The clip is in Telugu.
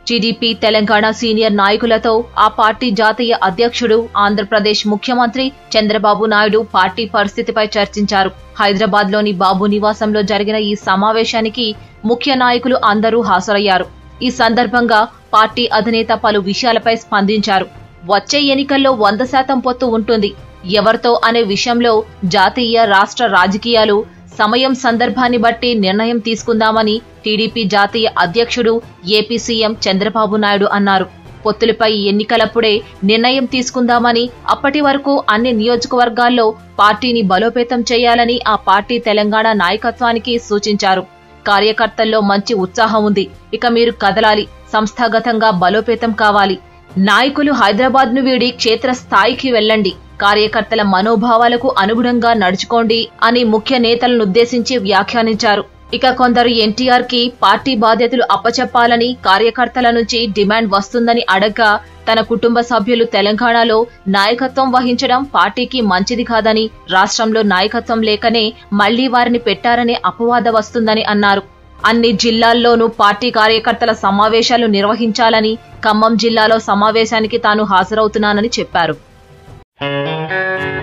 టీడీపీ తెలంగాణ సీనియర్ నాయకులతో ఆ పార్టీ జాతీయ అధ్యక్షుడు ఆంధ్రప్రదేశ్ ముఖ్యమంత్రి చంద్రబాబు నాయుడు పార్టీ పరిస్థితిపై చర్చించారు హైదరాబాద్ లోని బాబు నివాసంలో జరిగిన ఈ సమావేశానికి ముఖ్య నాయకులు అందరూ హాజరయ్యారు ఈ సందర్భంగా పార్టీ అధినేత పలు విషయాలపై స్పందించారు వచ్చే ఎన్నికల్లో వంద శాతం పొత్తు ఉంటుంది ఎవరితో అనే విషయంలో జాతీయ రాష్ట్ర రాజకీయాలు సమయం సందర్భాన్ని బట్టి నిర్ణయం తీసుకుందామని టీడీపీ జాతీయ అధ్యక్షుడు ఏపీ సీఎం చంద్రబాబు నాయుడు అన్నారు పొత్తులపై ఎన్నికలప్పుడే నిర్ణయం తీసుకుందామని అప్పటి వరకు అన్ని నియోజకవర్గాల్లో పార్టీని బలోపేతం చేయాలని ఆ పార్టీ తెలంగాణ నాయకత్వానికి సూచించారు కార్యకర్తల్లో మంచి ఉత్సాహం ఉంది ఇక మీరు కదలాలి సంస్థాగతంగా బలోపేతం కావాలి నాయకులు హైదరాబాద్ ను వీడి క్షేత్ర స్థాయికి వెళ్ళండి కార్యకర్తల మనోభావాలకు అనుగుణంగా నడుచుకోండి అని ముఖ్య నేతలనుద్దేశించి వ్యాఖ్యానించారు ఇక కొందరు ఎన్టీఆర్ కి పార్టీ బాధ్యతలు అప్పచెప్పాలని కార్యకర్తల నుంచి డిమాండ్ వస్తుందని అడగ్గా తన కుటుంబ సభ్యులు తెలంగాణలో నాయకత్వం వహించడం పార్టీకి మంచిది కాదని రాష్ట్రంలో నాయకత్వం లేకనే మళ్లీ వారిని పెట్టారనే అపవాద వస్తుందని అన్నారు అన్ని జిల్లాల్లోనూ పార్టీ కార్యకర్తల సమావేశాలు నిర్వహించాలని ఖమ్మం జిల్లాలో సమావేశానికి తాను హాజరవుతున్నానని చెప్పారు